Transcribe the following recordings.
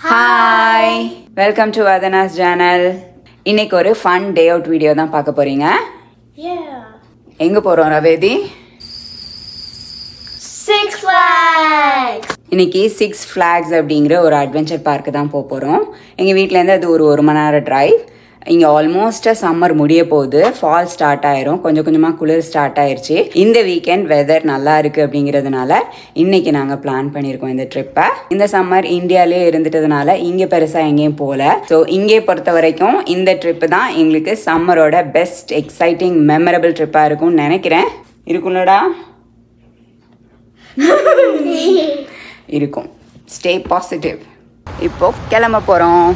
Hi welcome to Vadhana's channel இன்னைக்கு ஒரு fun day out video தான் பார்க்க போறீங்க Yeah. எங்க போறோம் ரவேதி Six Flags. இன்னைக்கு சிக்ஸ் ஃப்ளாக்ஸ் அப்படிங்கிற ஒரு அட்வென்ச்சர் பார்க்கு தான் போக போகிறோம் எங்கள் வீட்டிலேருந்து அது ஒரு ஒரு மணி நேரம் டிரைவ் இங்கே ஆல்மோஸ்ட் சம்மர் முடிய போகுது ஃபால் ஸ்டார்ட் ஆயிரும் கொஞ்சம் கொஞ்சமாக குளிர் ஸ்டார்ட் ஆயிருச்சு இந்த வீக்கெண்ட் வெதர் நல்லா இருக்கு அப்படிங்கிறதுனால இன்னைக்கு நாங்கள் பிளான் பண்ணியிருக்கோம் இந்த ட்ரிப்பை இந்த சம்மர் இந்தியாவிலே இருந்துட்டதுனால இங்கே பெருசாக எங்கேயும் போகல ஸோ இங்கே பொறுத்த வரைக்கும் இந்த ட்ரிப்பு தான் எங்களுக்கு சம்மரோட பெஸ்ட் எக்ஸைட்டிங் மெமரபிள் ட்ரிப்பாக இருக்கும்னு நினைக்கிறேன் இருக்கும்லடா இருக்கும் ஸ்டே பாசிட்டிவ் இப்போ கிளம்ப போகிறோம்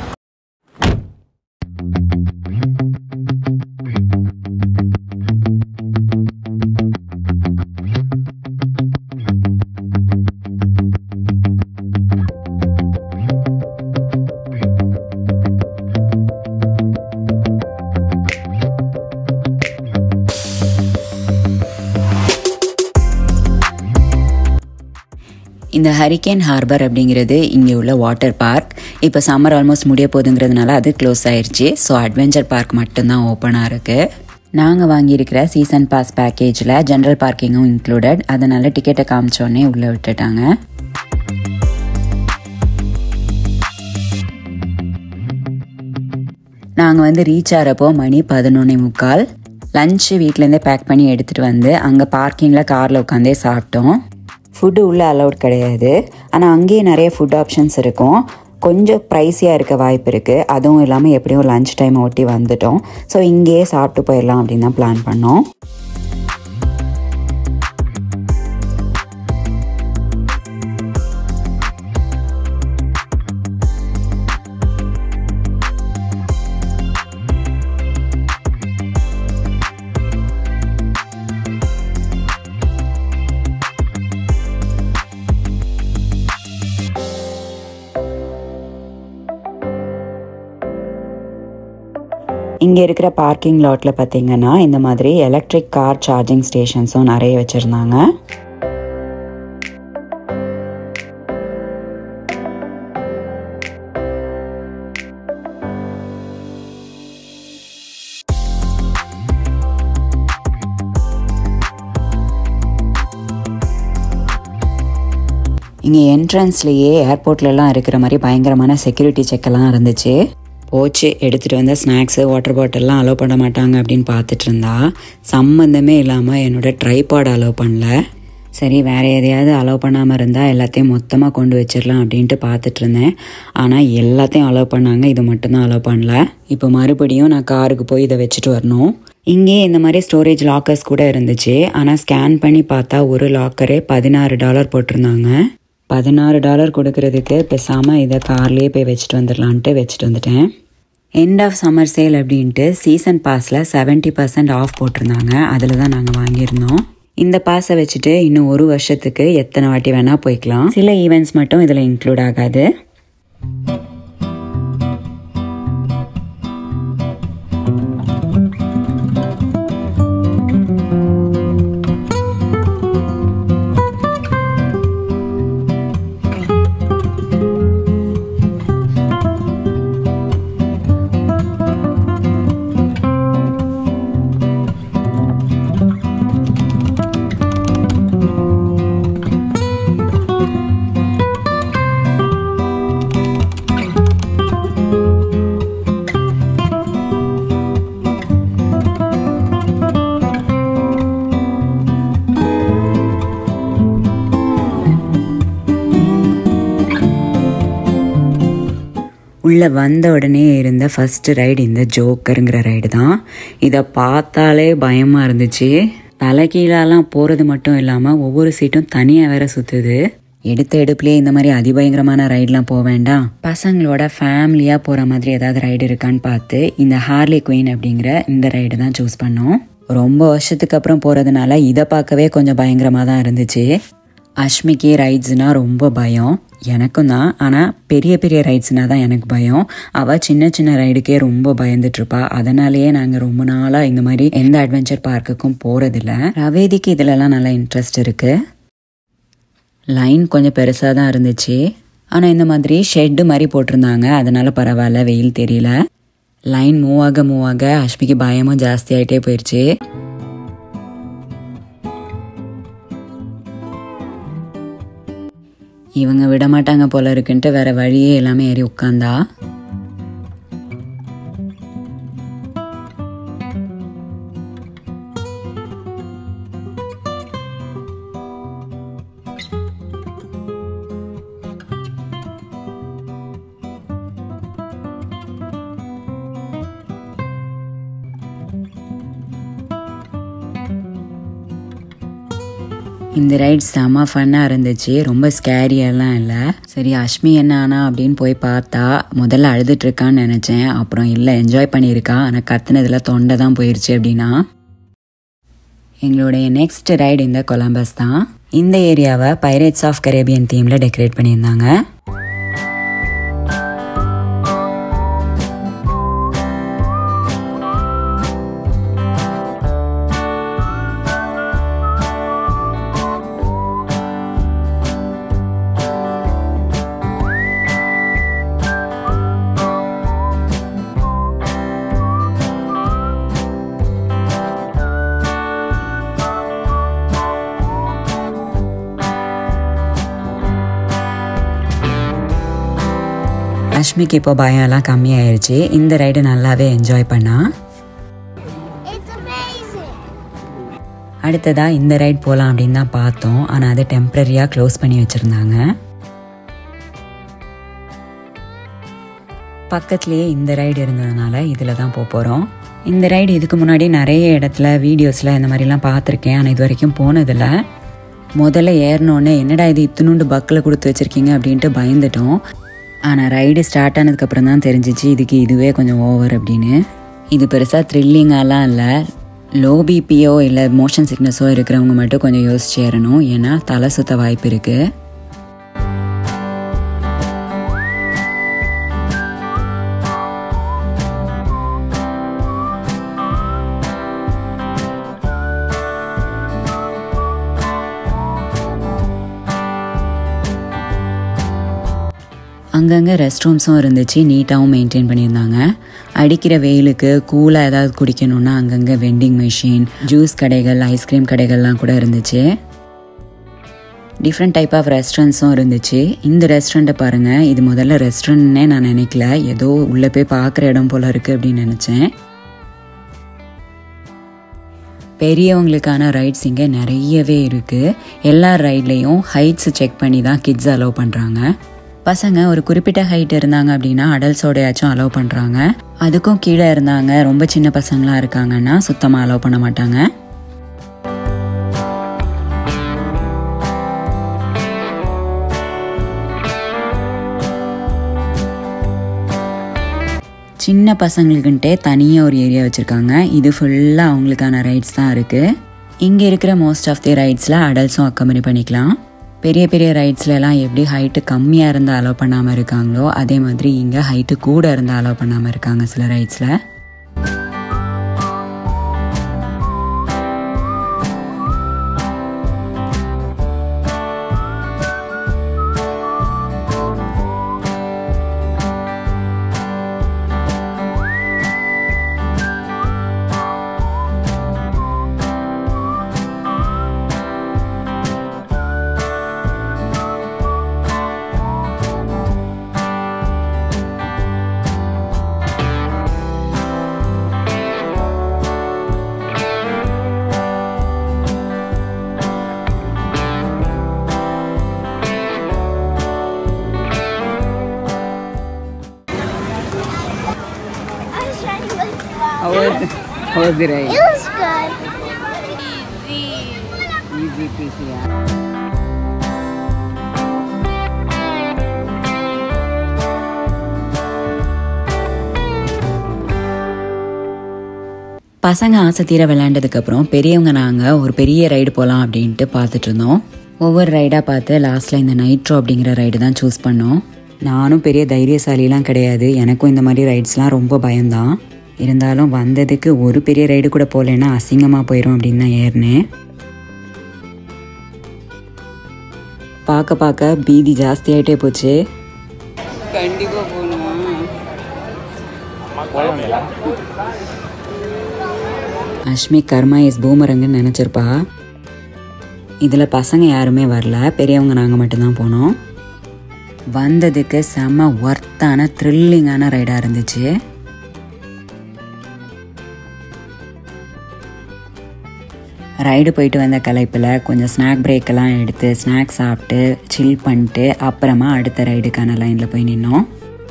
இந்த ஹரிகேன் ஹார்பர் அப்படிங்கிறது இங்கே உள்ள வாட்டர் பார்க் இப்போ சம்மர் ஆல்மோஸ்ட் முடிய போகுதுங்கிறதுனால அது க்ளோஸ் ஆயிருச்சு ஸோ அட்வென்ச்சர் பார்க் மட்டும்தான் ஓப்பனாக இருக்குது நாங்கள் வாங்கியிருக்கிற சீசன் பாஸ் பேக்கேஜில் ஜென்ரல் பார்க்கிங்கும் இன்க்ளூடட் அதனால் டிக்கெட்டை காமிச்சோடனே உள்ளே விட்டுட்டாங்க நாங்கள் வந்து ரீச் ஆகிறப்போ மணி பதினொன்னே முக்கால் லஞ்சு வீட்டிலேருந்தே பேக் பண்ணி எடுத்துகிட்டு வந்து அங்கே பார்க்கிங்கில் காரில் உட்காந்தே சாப்பிட்டோம் ஃபுட்டு உள்ளே அலௌட் கிடையாது ஆனால் அங்கேயே நிறைய ஃபுட் ஆப்ஷன்ஸ் இருக்கும் கொஞ்சம் ப்ரைஸியாக இருக்க வாய்ப்பு இருக்குது அதுவும் இல்லாமல் எப்படியும் லஞ்ச் டைம் ஒட்டி வந்துட்டோம் ஸோ இங்கேயே சாப்பிட்டு போயிடலாம் அப்படின்னு தான் பிளான் பண்ணோம் இங்கே இருக்கிற பார்க்கிங் லாட்டில் பார்த்தீங்கன்னா இந்த மாதிரி எலக்ட்ரிக் கார் சார்ஜிங் ஸ்டேஷன்ஸும் நிறைய வச்சுருந்தாங்க இங்கே என்ட்ரன்ஸ்லேயே ஏர்போர்ட்லலாம் இருக்கிற மாதிரி பயங்கரமான செக்யூரிட்டி செக்கெல்லாம் இருந்துச்சு போச்சு எடுத்துகிட்டு வந்த ஸ்நாக்ஸு வாட்டர் பாட்டில்லாம் அலோவ் பண்ண மாட்டாங்க அப்படின்னு பார்த்துட்டு இருந்தா சம்மந்தமே இல்லாமல் என்னோட ட்ரைபாட் அலோவ் பண்ணல சரி வேறு எதையாவது அலோவ் பண்ணாமல் இருந்தால் எல்லாத்தையும் மொத்தமாக கொண்டு வச்சிடலாம் அப்படின்ட்டு பார்த்துட்டு இருந்தேன் ஆனால் எல்லாத்தையும் அலோவ் பண்ணாங்க இது மட்டும்தான் அலோவ் பண்ணல இப்போ மறுபடியும் நான் காருக்கு போய் இதை வச்சுட்டு வரணும் இங்கே இந்த மாதிரி ஸ்டோரேஜ் லாக்கர்ஸ் கூட இருந்துச்சு ஆனால் ஸ்கேன் பண்ணி பார்த்தா ஒரு லாக்கரே பதினாறு டாலர் போட்டிருந்தாங்க பதினாறு டாலர் கொடுக்கறதுக்கு பேசாமல் இதை கார்லேயே போய் வச்சுட்டு வந்துடலான்ட்டு வச்சுட்டு வந்துட்டேன் எண்ட் ஆஃப் சம்மர் சேல் அப்படின்ட்டு சீசன் பாஸில் செவன்ட்டி பர்சன்ட் ஆஃப் போட்டிருந்தாங்க அதில் தான் நாங்கள் வாங்கியிருந்தோம் இந்த பாஸை வச்சுட்டு இன்னும் ஒரு வருஷத்துக்கு எத்தனை வாட்டி வேணால் போய்க்கலாம் சில ஈவெண்ட்ஸ் மட்டும் இதில் இன்க்ளூட் ஆகாது உள்ளே வந்த உடனே இருந்த ஃபர்ஸ்ட் ரைடு இந்த ஜோக்கருங்கிற ரைடு தான் இதை பார்த்தாலே பயமாக இருந்துச்சு தலைகீழாலாம் போகிறது மட்டும் இல்லாமல் ஒவ்வொரு சீட்டும் தனியாக வேற சுற்றுது எடுத்த எடுப்புலேயே இந்த மாதிரி அதிபயங்கரமான ரைடெலாம் போக வேண்டாம் பசங்களோட ஃபேமிலியாக போகிற மாதிரி ஏதாவது ரைடு இருக்கான்னு பார்த்து இந்த ஹார்லி குயின் அப்படிங்கிற இந்த ரைடு தான் சூஸ் பண்ணோம் ரொம்ப வருஷத்துக்கு அப்புறம் போகிறதுனால இதை பார்க்கவே கொஞ்சம் பயங்கரமாக தான் இருந்துச்சு அஷ்மிக்கு ரைட்ஸ்னால் ரொம்ப பயம் எனக்கும் தான் ஆனால் பெரிய பெரிய ரைட்ஸ்னால் தான் எனக்கு பயம் அவள் சின்ன சின்ன ரைடுக்கே ரொம்ப பயந்துட்டுருப்பா அதனாலேயே நாங்கள் ரொம்ப நாளாக இந்த மாதிரி எந்த அட்வென்ச்சர் பார்க்குக்கும் போகிறதில்ல ரவேதிக்கு இதிலலாம் நல்லா இன்ட்ரெஸ்ட் இருக்குது லைன் கொஞ்சம் பெருசாக தான் இருந்துச்சு ஆனால் இந்த மாதிரி ஷெட்டு மாதிரி போட்டிருந்தாங்க அதனால பரவாயில்ல வெயில் தெரியல லைன் மூவ் ஆக மூவ் ஆக அஷ்மிக்கு பயமும் ஜாஸ்தி ஆகிட்டே போயிடுச்சு இவங்க விட மாட்டாங்க போல இருக்குன்ட்டு வேற வழியே எல்லாமே ஏறி உட்காந்தா இந்த ரைட் செம்ம ஃபன்னாக இருந்துச்சு ரொம்ப ஸ்கேரியெல்லாம் இல்லை சரி அஷ்மி என்ன ஆனா அப்படின்னு போய் பார்த்தா முதல்ல அழுதுட்டு இருக்கான்னு நினச்சேன் அப்புறம் இல்லை என்ஜாய் பண்ணியிருக்கா ஆனால் கத்துனதில் தொண்டை தான் போயிடுச்சு அப்படின்னா எங்களுடைய நெக்ஸ்ட் ரைடு இந்த கொலம்பஸ் தான் இந்த ஏரியாவை பைரேட்ஸ் ஆஃப் கரேபியன் தீமில் டெக்கரேட் பண்ணியிருந்தாங்க அஷ்மிக்கு இப்போ பயம்லாம் கம்மியாயிருச்சு இந்த ரைடு நல்லாவே என்ஜாய் பண்ணா It's amazing. அடுத்ததா இந்த ரைட் போகலாம் அப்படின்னு தான் பார்த்தோம் ஆனால் அதை டெம்ப்ரரியாக க்ளோஸ் பண்ணி வச்சுருந்தாங்க பக்கத்துலேயே இந்த ரைடு இருந்ததுனால இதில் தான் போக போகிறோம் இந்த ரைடு இதுக்கு முன்னாடி நிறைய இடத்துல வீடியோஸில் இந்த மாதிரிலாம் பார்த்துருக்கேன் ஆனால் இது வரைக்கும் போனதில்ல முதல்ல ஏறினோடனே என்னடா இது இத்தினுண்டு பக்கில் கொடுத்து வச்சுருக்கீங்க அப்படின்ட்டு பயந்துட்டோம் ஆனால் ரைடு ஸ்டார்ட் ஆனதுக்கப்புறம் தான் தெரிஞ்சிச்சு இதுக்கு இதுவே கொஞ்சம் ஓவர் அப்படின்னு இது பெருசாக த்ரில்லிங்காலாம் இல்லை லோ பிபியோ இல்லை மோஷன் சிக்னஸோ இருக்கிறவங்க மட்டும் கொஞ்சம் யோசிச்சு ஏறணும் ஏன்னா தலை சுத்த வாய்ப்பு இருக்குது அங்கங்கே ரெஸ்ட் ரூம்ஸும் இருந்துச்சு நீட்டாகவும் மெயின்டைன் பண்ணியிருந்தாங்க அடிக்கிற வெயிலுக்கு கூலாக ஏதாவது குடிக்கணும்னா அங்கங்கே வெண்டிங் மிஷின் ஜூஸ் கடைகள் ஐஸ்கிரீம் கடைகள்லாம் கூட இருந்துச்சு டிஃப்ரெண்ட் டைப் ஆஃப் ரெஸ்டாரண்ட்ஸும் இருந்துச்சு இந்த ரெஸ்டாரண்ட்டை பாருங்கள் இது முதல்ல ரெஸ்டாரண்ட்னே நான் நினைக்கல ஏதோ உள்ளே போய் பார்க்குற இடம் போல் இருக்குது அப்படின்னு நினச்சேன் பெரியவங்களுக்கான ரைட்ஸ் இங்கே நிறையவே இருக்குது எல்லா ரைட்லேயும் ஹைட்ஸ் செக் பண்ணி தான் கிட்ஸ் அலோவ் பண்ணுறாங்க பசங்க ஒரு குறிப்பிட்ட ஹைட் இருந்தாங்க அப்படின்னா அடல்ட்ஸோடையாச்சும் அலோவ் பண்ணுறாங்க அதுக்கும் கீழே இருந்தாங்க ரொம்ப சின்ன பசங்களாம் இருக்காங்கன்னா சுத்தமாக அலோவ் பண்ண மாட்டாங்க சின்ன பசங்களுக்குன்ட்டே தனியாக ஒரு ஏரியா வச்சுருக்காங்க இது ஃபுல்லாக அவங்களுக்கான ரைட்ஸ் தான் இருக்குது இங்கே இருக்கிற மோஸ்ட் ஆஃப் தி ரைட்ஸில் அடல்ட்ஸும் அக்கம்பனி பண்ணிக்கலாம் பெரிய பெரிய ரைட்ஸ்லலாம் எப்படி ஹைட்டு கம்மியாக இருந்தால் அலோவ் பண்ணாமல் இருக்காங்களோ அதே மாதிரி இங்கே ஹைட்டு கூட இருந்தால் அலோவ் பண்ணாமல் இருக்காங்க சில ரைட்ஸில் I was trying to look wow. Right It was good. Easy பீஸியா பசங்க ஆசை தீர விளையாண்டதுக்கப்புறம் பெரியவங்க நாங்கள் ஒரு பெரிய ரைடு போகலாம் அப்படின்ட்டு பார்த்துட்டு இருந்தோம் ஒவ்வொரு ரைடாக பார்த்து லாஸ்ட்டில் இந்த நைட்ரோ அப்படிங்கிற ரைடு தான் சூஸ் பண்ணோம் நானும் பெரிய தைரியசாலிலாம் கிடையாது எனக்கும் இந்த மாதிரி ரைட்ஸ்லாம் ரொம்ப பயம்தான் இருந்தாலும் வந்ததுக்கு ஒரு பெரிய ரைடு கூட போகலன்னா அசிங்கமாக போயிடும் அப்படின்னு தான் ஏறினேன் பார்க்க பார்க்க பீதி ஜாஸ்தியாயிட்டே போச்சு கண்டிப்பாக போகணும் அஷ்மி கர்மா இஸ் பூமரங்கன்னு நினச்சிருப்பா இதில் பசங்க யாருமே வரல பெரியவங்க நாங்கள் மட்டும்தான் போனோம் வந்ததுக்கு செம்ம ஒர்த்தான த்ரில்லிங்கான ரைடாக இருந்துச்சு ரைடு போயிட்டு வந்த கலைப்பில் கொஞ்சம் ஸ்நாக் பிரேக்கெல்லாம் எடுத்து ஸ்நாக்ஸ் சாப்பிட்டு சில் பண்ணிட்டு அப்புறமா அடுத்த ரைடுக்கான லைனில் போய் நின்னோம்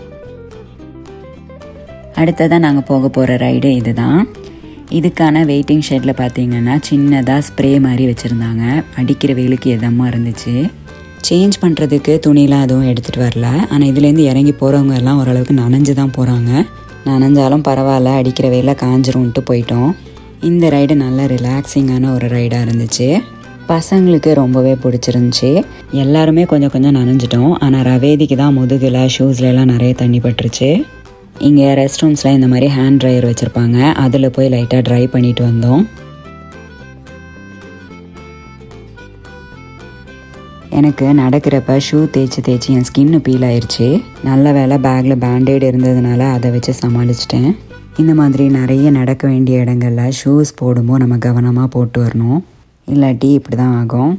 அடுத்ததாக நாங்கள் போக போகிற ரைடு இதுதான் இதுக்கான வெயிட்டிங் ஷெட்டில் பார்த்தீங்கன்னா சின்னதாக ஸ்ப்ரே மாதிரி வச்சுருந்தாங்க அடிக்கிற வெயிலுக்கு எதமாக இருந்துச்சு சேஞ்ச் பண்ணுறதுக்கு துணிலாம் எதுவும் எடுத்துகிட்டு வரல ஆனால் இதுலேருந்து இறங்கி போகிறவங்க எல்லாம் ஓரளவுக்கு நனைஞ்சு தான் போகிறாங்க நனைஞ்சாலும் பரவாயில்ல அடிக்கிற வெயில காஞ்சிரும்ன்ட்டு போயிட்டோம் இந்த ரைடு நல்ல ரிலாக்ஸிங்கான ஒரு ரைடாக இருந்துச்சு பசங்களுக்கு ரொம்பவே பிடிச்சிருந்துச்சி எல்லாருமே கொஞ்சம் கொஞ்சம் நனைஞ்சிட்டோம் ஆனால் ரவேதிக்கு தான் முதுகில் ஷூஸ்லலாம் நிறைய தண்ணி பட்டுருச்சு இங்கே ரெஸ்ட் ரூம்ஸில் இந்த மாதிரி ஹேண்ட் ட்ரையர் வச்சுருப்பாங்க அதில் போய் லைட்டாக ட்ரை பண்ணிட்டு வந்தோம் எனக்கு நடக்கிறப்ப ஷூ தேய்ச்சி தேய்ச்சி என் ஸ்கின்னு பீல் ஆயிடுச்சு நல்ல வேலை பேக்கில் பேண்டேட் இருந்ததுனால அதை வச்சு சமாளிச்சிட்டேன் இந்த மாதிரி நிறைய நடக்க வேண்டிய இடங்கள்ல ஷூஸ் போடும்போது நம்ம கவனமாக போட்டு வரணும் இல்லாட்டி இப்படி தான் ஆகும்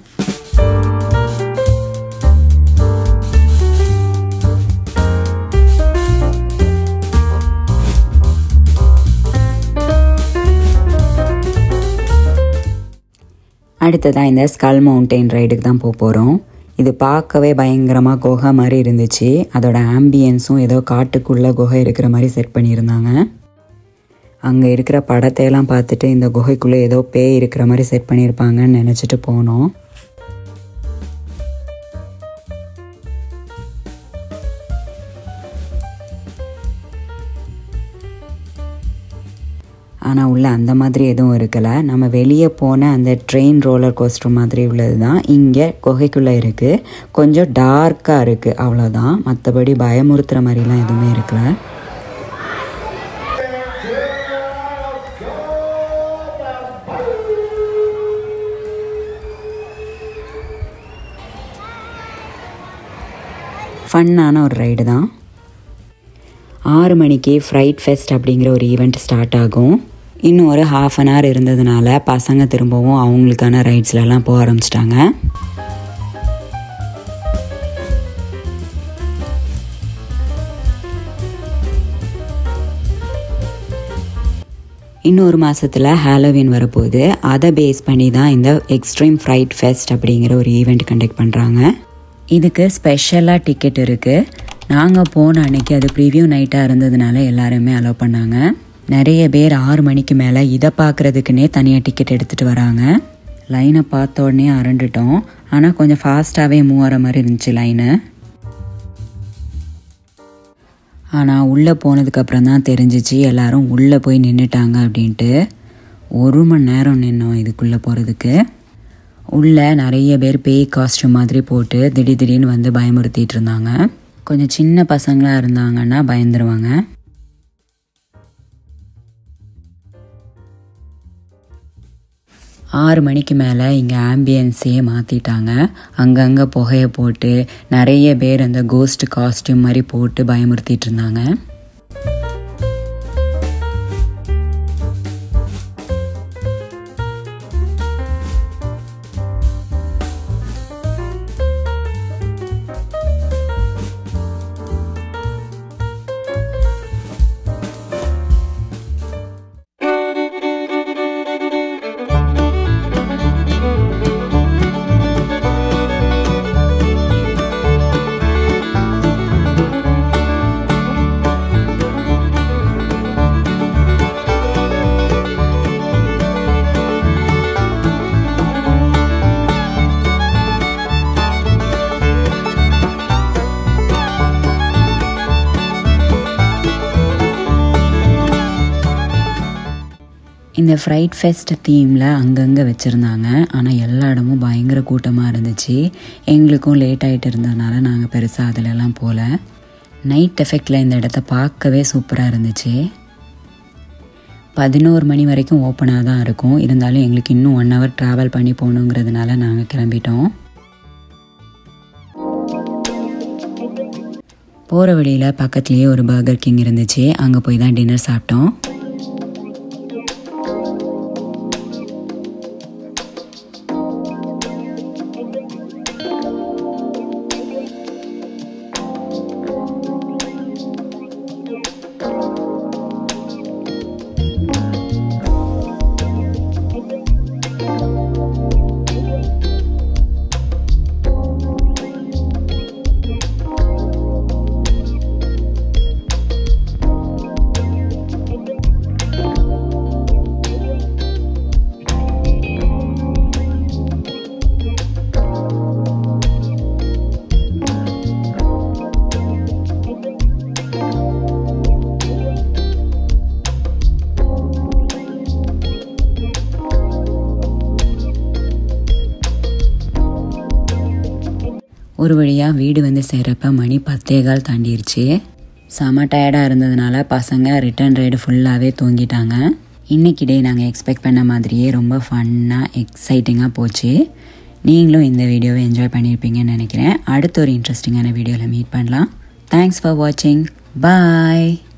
அடுத்ததாக இந்த ஸ்கல் மவுண்டெயின் ரைடுக்கு தான் போக போகிறோம் இது பார்க்கவே பயங்கரமாக குகை மாதிரி இருந்துச்சு அதோட ஆம்பியன்ஸும் ஏதோ காட்டுக்குள்ளே குகை இருக்கிற மாதிரி செட் பண்ணியிருந்தாங்க அங்கே இருக்கிற படத்தையெல்லாம் பார்த்துட்டு இந்த குகைக்குள்ளே ஏதோ பேய் இருக்கிற மாதிரி செட் பண்ணியிருப்பாங்கன்னு நினச்சிட்டு போனோம் ஆனால் உள்ள அந்த மாதிரி எதுவும் இருக்கலை நம்ம வெளியே போன அந்த ட்ரெயின் ரோலர் கோஸ்டர் மாதிரி உள்ளது தான் இங்கே குகைக்குள்ளே இருக்குது கொஞ்சம் டார்க்காக இருக்குது அவ்வளோதான் மற்றபடி பயமுறுத்துகிற மாதிரிலாம் எதுவுமே இருக்கல ஃபன்னான ஒரு ரைடு தான் ஆறு மணிக்கு ஃப்ரைட் ஃபெஸ்ட் அப்படிங்கிற ஒரு ஈவெண்ட் ஸ்டார்ட் ஆகும் இன்னும் ஒரு ஹாஃப் அன் ஹவர் இருந்ததுனால பசங்க திரும்பவும் அவங்களுக்கான ரைட்ஸ்லலாம் போக ஆரம்பிச்சிட்டாங்க இன்னொரு மாதத்தில் ஹாலோவின் வரப்போகுது அதை பேஸ் பண்ணி தான் இந்த எக்ஸ்ட்ரீம் ஃப்ரைட் ஃபெஸ்ட் அப்படிங்கிற ஒரு ஈவெண்ட் கண்டக்ட் பண்ணுறாங்க இதுக்கு ஸ்பெஷலாக டிக்கெட் இருக்குது நாங்கள் போன அன்னைக்கு அது ப்ரிவ்யூ நைட்டாக இருந்ததுனால எல்லாருமே அலோவ் பண்ணாங்க நிறைய பேர் ஆறு மணிக்கு மேலே இதை பார்க்குறதுக்குன்னே தனியாக டிக்கெட் எடுத்துகிட்டு வராங்க லைனை பார்த்த உடனே அரண்டுட்டோம் ஆனால் கொஞ்சம் ஃபாஸ்ட்டாகவே மூவ் ஆகிற மாதிரி இருந்துச்சு லைனு ஆனால் உள்ளே போனதுக்கப்புறம் தான் தெரிஞ்சிச்சு எல்லாரும் உள்ளே போய் நின்றுட்டாங்க அப்படின்ட்டு ஒரு மணி நேரம் நின்னோம் இதுக்குள்ளே போகிறதுக்கு உள்ளே நிறைய பேர் பேய் காஸ்டியூம் மாதிரி போட்டு திடீர் திடீர்னு வந்து பயமுறுத்திட்டு இருந்தாங்க கொஞ்சம் சின்ன பசங்களாக இருந்தாங்கன்னா பயந்துருவாங்க ஆறு மணிக்கு மேலே இங்கே ஆம்பியன்ஸையே மாற்றிட்டாங்க அங்கங்கே புகையை போட்டு நிறைய பேர் அந்த கோஸ்ட் காஸ்டியூம் மாதிரி போட்டு பயமுறுத்திட்டு இருந்தாங்க இந்த ஃப்ரைட் ஃபெஸ்ட் தீமில் அங்கங்கே வச்சுருந்தாங்க ஆனால் எல்லா இடமும் பயங்கர கூட்டமாக இருந்துச்சு எங்களுக்கும் லேட் ஆகிட்டு இருந்ததுனால நாங்கள் பெருசாக அதிலெல்லாம் போகல நைட் எஃபெக்டில் இந்த இடத்த பார்க்கவே சூப்பராக இருந்துச்சு பதினோரு மணி வரைக்கும் ஓப்பனாக தான் இருக்கும் இருந்தாலும் எங்களுக்கு இன்னும் ஒன் ஹவர் ட்ராவல் பண்ணி போகணுங்கிறதுனால நாங்கள் கிளம்பிட்டோம் போகிற வழியில் பக்கத்துலேயே ஒரு பர்கர் கிங் இருந்துச்சு அங்கே போய் தான் டின்னர் சாப்பிட்டோம் ஒரு வழியாக வீடு வந்து சேர்றப்ப மணி பத்தே கால் தாண்டிருச்சு செம டயர்டாக இருந்ததுனால பசங்க ரிட்டர்ன் ரைடு ஃபுல்லாகவே தூங்கிட்டாங்க இன்னைக்கு டே நாங்கள் எக்ஸ்பெக்ட் பண்ண மாதிரியே ரொம்ப ஃபன்னாக எக்ஸைட்டிங்காக போச்சு நீங்களும் இந்த வீடியோவை என்ஜாய் பண்ணியிருப்பீங்கன்னு நினைக்கிறேன் அடுத்த ஒரு இன்ட்ரெஸ்டிங்கான வீடியோவில் மீட் பண்ணலாம் தேங்க்ஸ் ஃபார் வாட்சிங் பாய்